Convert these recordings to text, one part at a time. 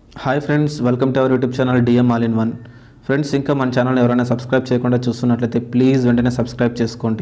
Hi friends welcome to our YouTube channel DM all in one friends ఇంకా మన channel ఎవరైనా subscribe చేయకుండా చూస్తున్నట్లయితే ప్లీజ్ వెంటనే సబ్స్క్రైబ్ చేసుకోండి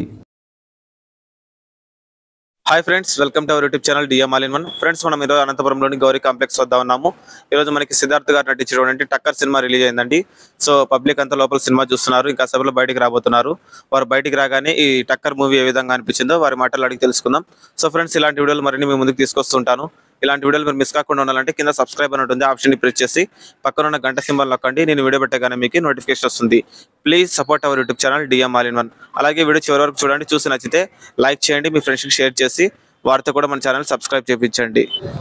hi friends welcome to our YouTube channel DM all in one friends మనం ఈరోజు అనంతపురంలోని Gauri complex వద్ద ఉన్నాము ఈరోజు మనకి సిద్ధార్థ్ గారు నటించినటువంటి టక్కర్ సినిమా రిలీజ్ అయిందండి సో పబ్లిక్ అంతా లోపల సినిమా చూస్తున్నారు ఇంకా సభలో బయటికి రాబోతున్నారు వారు బయటికి రాగానే ఈ టక్కర్ మూవీ ఏ విధంగా అనిపించిందో వారి మాటలు అడిగి తెలుసుకుందాం సో ఫ్రెండ్స్ ఇలాంటి వీడియోలు మరిన్ని మీ ముందుకు తీసుకొస్తుంటాను ఇలాంటి వీడియోలు మీరు మిస్ కాకుండా ఉండాలంటే కింద సబ్స్క్రైబ్ అని ఉంటుంది ఆప్షన్ ని ప్రెస్ చేసి పక్కన ఉన్న గంట సింబల్ నొక్కండి నేను వీడియో పెట్టగానే మీకు నోటిఫికేషన్ వస్తుంది please support our YouTube channel DM all in one అలాగే వీడియో చివరి వరకు చూడండి చూసి నచ్చితే లైక్ చేయండి మీ ఫ్రెండ్స్కి షేర్ చేసి వారితో కూడా మన ఛానల్ సబ్స్క్రైబ్ చేయించండి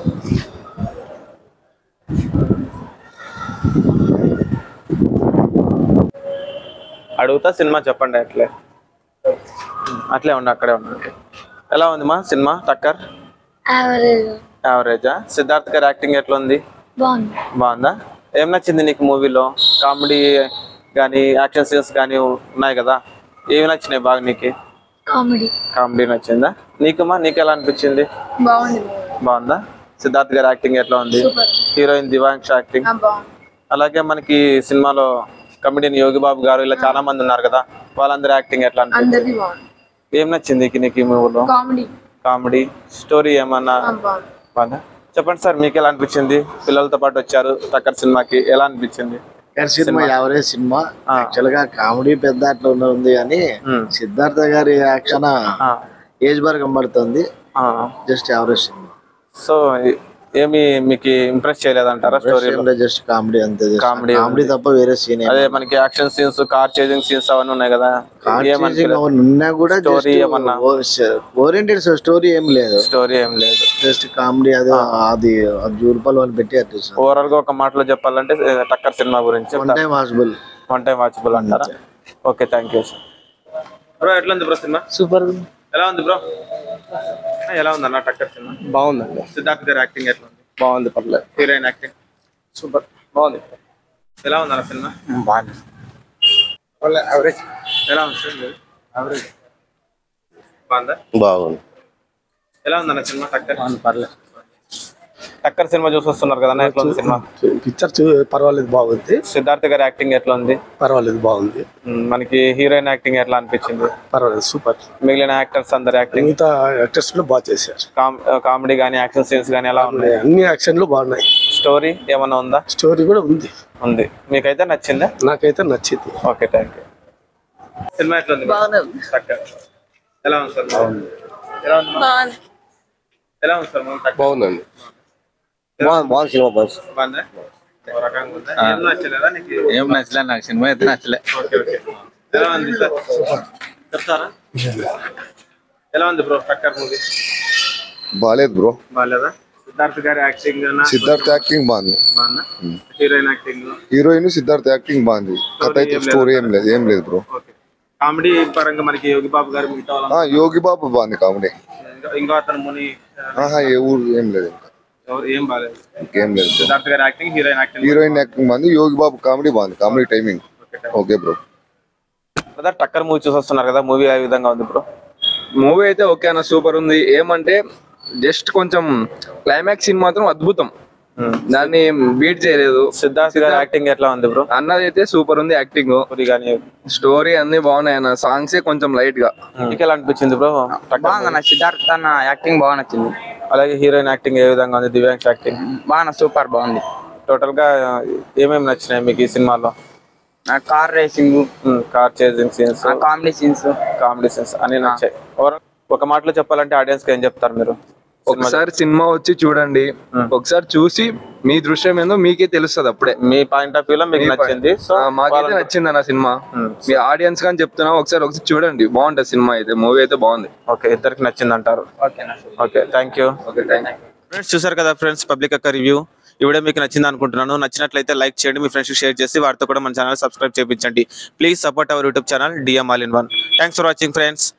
అడుగుతా సినిమా చెప్పండి అట్లే అట్లే ఉండి అక్కడే ఉండండి ఎలా ఉంది మా సినిమా టక్కర్ యావరేజ్ యావరేజా సిద్ధార్థ్ గారి యాక్టింగ్ ఎట్లా ఉంది బాగుంది బాగుందా ఏం నచ్చింది నీకు మూవీలో కామెడీ కానీ యాక్షన్ సీన్స్ కానీ ఉన్నాయి కదా ఏమి నచ్చినాయి బాగా నీకు కామెడీ కామెడీ నచ్చిందా నీకుమా నీకు ఎలా అనిపించింది బాగుంది బాగుందా సిద్ధార్థ్ గారి యాక్టింగ్ ఎట్లా ఉంది హీరోయిన్ దివాంక్ష యాక్టింగ్ బాగుంది అలాగే మనకి సినిమాలో కమెడియన్ యోగి బాబు గారు ఇలా చాలా మంది ఉన్నారు కదా వాళ్ళందరి యాక్టింగ్ ఎట్లా అనిపించింది అందరిది బాగుంది ఏం నచ్చింది నీకు నీకు ఈ మూవీలో కామెడీ కామెడీ స్టోరీ ఏమన్నా బాగుంది బాగుందా చెప్పండి సార్ మీకు ఎలా అనిపించింది పిల్లలతో పాటు వచ్చారు టక్కర్ సినిమాకి ఎలా అనిపించింది గారి సినిమా యావరేజ్ సినిమా ఆ. యాక్చువల్ గా కామెడీ పెద్ద అట్లా ఉన్న- ఉంది కానీ ఉమ్. సిద్ధార్థ గారి యాక్షన్ ఆ, ఏజ్ బార్ కనబడుతుంది ఆ. జస్ట్ యావరేజ్ సినిమా సో ఏమి మీకు ఇంప్రెస్ చేయలేదంటారా స్టోరీలో జస్ట్ కామెడీ అంతే Comedy కామెడీ తప్ప వేరే సీన్ అదే మనకి action scenes car chasing scenes అవన్నీ ఉన్నాయి కదా ఏమనిపించలేదు ఉన్నా కూడా Story ఏమన్నా? ఓరియంటెడ్ స్టోరీ ఏం లేదు స్టోరీ ఏం లేదు జస్ట్ కామెడీ అది అది జూర్పల్ అని పెట్టి అట్లా ఓవరాల్ గా ఒక మాటలో చెప్పాలంటే ఏ, టక్కర్ సినిమా గురించి వన్ టైం హాస్బుల్ వన్ టైం వాచబుల్ అంటారా okay thank you sir bro ఎట్లా ఉంది బ్రో సినిమా సూపర్ ఎలా ఉంది బ్రో ఎలా ఉంది అన్న టక్కర్ సినిమా బాగుందండి సిద్ధార్థ్ గారి యాక్టింగ్ ఎట్లా ఉంది బాగుంది పర్లేదు హీరోయిన్ యాక్టింగ్ సూపర్ బాగుంది ఎలా ఉంది అన్న సినిమా బాగుంది యావరేజ్ ఎలా ఉంది సార్ బాగుందా బాగుంది ఎలా ఉంది అన్న సినిమా టక్కర్ పర్లేదు టక్కర్ సినిమా చూసి వస్తున్నారు కదా అన్న, ఎట్లా ఉంది సినిమా పిక్చర్ చూ పర్వాలేదు బాగుంది సిద్ధార్థ్ గారి యాక్టింగ్ ఎట్లా ఉంది పర్వాలేదు బాగుంది మ్, మనకి హీరోయిన్ యాక్టింగ్ ఎట్లా అనిపించింది పర్వాలేదు సూపర్ మిగిలిన యాక్టర్స్ అందరి యాక్టింగ్ మిగతా యాక్టర్స్ కూడా బాగా చేశారు కామెడీ గానీ యాక్షన్ సీన్స్ గానీ ఎలా ఉన్నాయి అన్ని యాక్షన్లు బాగున్నాయి స్టోరీ ఏమన్నా ఉందా స్టోరీ కూడా ఉంది ఉంది మీకైతే నచ్చిందా నాకైతే నచ్చింది ఓకే థ్యాంక్ యూ సినిమా ఎట్లా ఉంది టక్కర్ ఎలా ఉంది సార్ ఎలా ఉంది మా? ఎలా ఉంది సార్ మనం టక్కర్ బాగుందండి బాగుంది సినిమా బాస్ బాగుందా ఓ రకంగా ఉందా ఏం నచ్చలేదా నీకు ఏం నచ్చలే నాకు సినిమా అయితే నచ్చలే ఓకే ఓకే ఎలా ఉంది సార్ చెప్తారా ఎలా ఉంది బ్రో టక్కర్ మూవీ బాలేదు బ్రో బాగాలేదా సిద్ధార్థ్ గారి యాక్టింగ్ సిద్ధార్థ్ యాక్టింగ్ బాగుంది బాగుందా heroine acting heroine Siddharth acting బాగుంది కథ అయితే స్టోరీ ఏం లేదు ఏం లేదు బ్రో ఓకే కామెడీ పరంగా మనకి యోగి బాబు గారు మిగతా వాళ్ళంతా ఆ యోగి బాబు బాగుంది కామెడీ ఇంకా- ఇంకో అతను ముని ఆహా ఏ ఊరు ఏం లేదు ఇంకా ఎవరు ఏం బాగాలేదు ఇంకేం లేదు బ్రో సిద్ధార్థ్ గారి acting heroine acting heroine acting బాగుంది యోగి బాబు కామెడీ బాగుంది comedy timing okay bro brother Takkar movie చూసి వస్తున్నారు కదా మూవీ ఏ విధంగా ఉంది బ్రో మూవీ అయితే ఓకే అన్న సూపర్ ఉంది ఏమంటే జస్ట్ కొంచెం క్లైమాక్స్ సీన్ మాత్రం అద్భుతం దాన్ని బీట్ చేయలేదు సిద్ధార్థ్ గారి యాక్టింగ్ ఎట్లా ఉంది బ్రో అన్నది అయితే సూపర్ ఉంది యాక్టింగ్ స్టోరీ కానీ స్టోరీ అన్ని బాగున్నాయి అన్న సాంగ్సే కొంచెం లైట్ గా మీకు ఎలా అనిపించింది బ్రో బాగుందన్న సిద్ధార్థ్ అన్న యాక్టింగ్ బాగా నచ్చింది అలాగే హీరోయిన్ యాక్టింగ్ ఏ విధంగా ఉంది దివ్యాంశ్ యాక్టింగ్ బాగా సూపర్ బాగుంది టోటల్ గా ఏమేమి నచ్చినాయి మీకు ఈ సినిమాలో నాకు car racing car chasing scenes comedy scenes comedy scenes అన్ని నచ్చాయి Overall, ఒక మాటలో చెప్పాలంటే ఆడియన్స్ కి ఏం చెప్తారు మీరు ఒకసారి సినిమా వచ్చి చూడండి ఒకసారి చూసి మీ దృశ్యం ఏందో మీకే తెలుస్తుంది అప్పుడే మీ పాయింట్ ఆఫ్ వ్యూ లో మీకు నచ్చింది సో ఆ, మాకైతే నచ్చింది అన్న సినిమా మీ ఆడియన్స్ కానీ చెప్తున్నా ఒకసారి ఒకసారి చూడండి బాగుంటది సినిమా అయితే మూవీ అయితే బాగుంది ఓకే ఇద్దరికి నచ్చింది అంటారు okay thank you okay thank you friends చూసారు కదా ఫ్రెండ్స్ పబ్లిక్ యొక్క రివ్యూ ఈ వీడియో మీకు నచ్చింది అనుకుంటున్నాను నచ్చినట్లయితే లైక్ చేయండి మీ ఫ్రెండ్స్ షేర్ చేసి వారితో కూడా మన ఛానల్ సబ్స్క్రైబ్ చేయించండి please support our YouTube channel DM all in one thanks for watching friends